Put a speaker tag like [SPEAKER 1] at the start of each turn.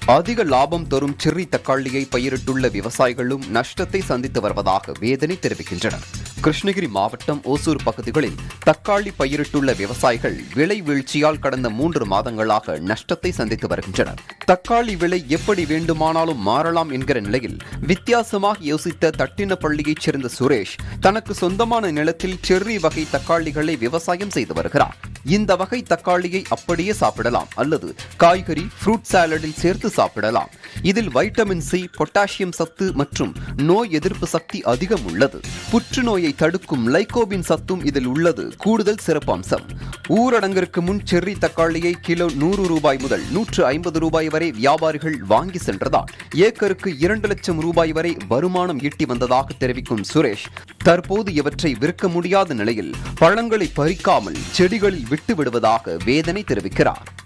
[SPEAKER 1] அதிக லாபம் தரும் செர்ரி தக்காளியை பயிரிட்டுள்ள விவசாயிகளும் நஷ்டத்தை சந்தித்து வருவதாக வேதனை தெரிவிக்கின்றனர் கிருஷ்ணகிரி மாவட்டம் ஓசூர் பகுதிகளில் தக்காளி பயிரிட்டுள்ள விவசாயிகள் விலை வீழ்ச்சியால் கடந்த மூன்று மாதங்களாக நஷ்டத்தை சந்தித்து வருகின்றனர் தக்காளி விலை எப்படி வேண்டுமானாலும் மாறலாம் என்கிற நிலையில் வித்தியாசமாக யோசித்த தட்டினப்பள்ளியைச் சேர்ந்த சுரேஷ் தனக்கு சொந்தமான நிலத்தில் செர்ரி வகை தக்காளிகளை விவசாயம் செய்து வருகிறார் இந்த வகை தக்காளியை அப்படியே சாப்பிடலாம் அல்லது காய்கறி ஃப்ரூட் சாலடில் சேர்த்து சாப்பிடலாம் இதில் வைட்டமின் சி பொட்டாசியம் சத்து மற்றும் நோய் எதிர்ப்பு சக்தி அதிகம் உள்ளது புற்றுநோயை தடுக்கும் லைகோபின் சத்தும் இதில் உள்ளது கூடுதல் சிறப்பம்சம் ஊரடங்கிற்கு முன் செர்ரி தக்காளியை கிலோ நூறு ரூபாய் முதல் நூற்று ஐம்பது ரூபாய் வரை வியாபாரிகள் வாங்கி சென்றதால் ஏக்கருக்கு இரண்டு லட்சம் ரூபாய் வரை வருமானம் ஈட்டி வந்ததாக தெரிவிக்கும் சுரேஷ் தற்போது இவற்றை விற்க முடியாத நிலையில் பழங்களை பறிக்காமல் செடிகளில் விட்டு விடுவதாக வேதனை தெரிவிக்கிறார்